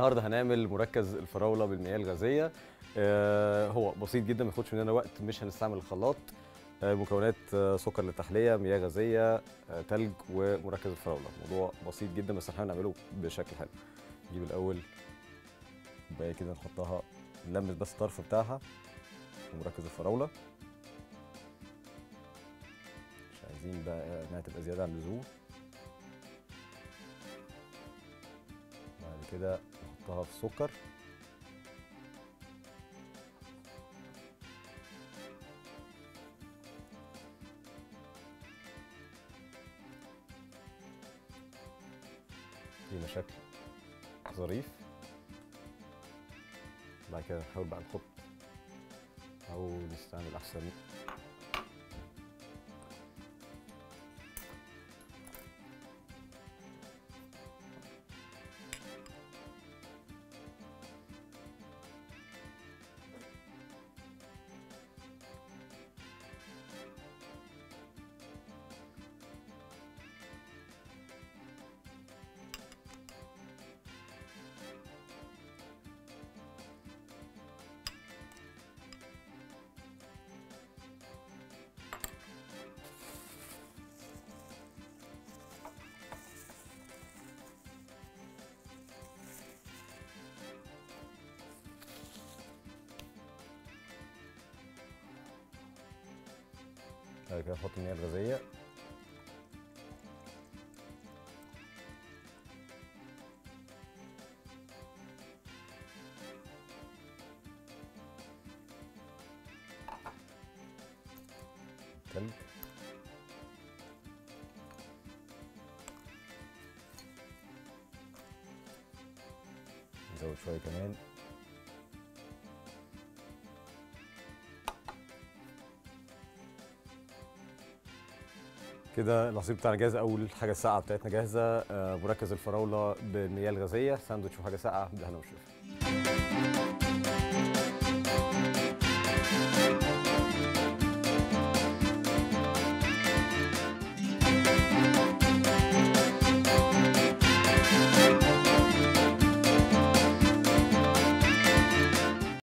النهارده هنعمل مركز الفراوله بالمياه الغازيه آه، هو بسيط جدا ما ياخدش مننا وقت مش هنستعمل الخلاط آه، مكونات آه، سكر للتحليه مياه غازيه آه، تلج ومركز الفراوله موضوع بسيط جدا بس احنا هنعمله بشكل حلو نجيب الاول كوبايه كده نحطها نلمس بس الطرف بتاعها في مركز الفراوله مش عايزين بقى انها تبقى زياده عن اللزوم بعد كده نحطها في السكر لينا شكل ظريف بعد كده نحاول بقى نحط او نستعمل احسن بعد كده نحط المياه الغازيه تلج نزود شويه كمان كده العصير بتاعنا جاهز اول حاجه الساقعه بتاعتنا جاهزه آه، مركز الفراوله بالمياه الغازيه ساندوتش وحاجه ساقعه بالهنا والشفا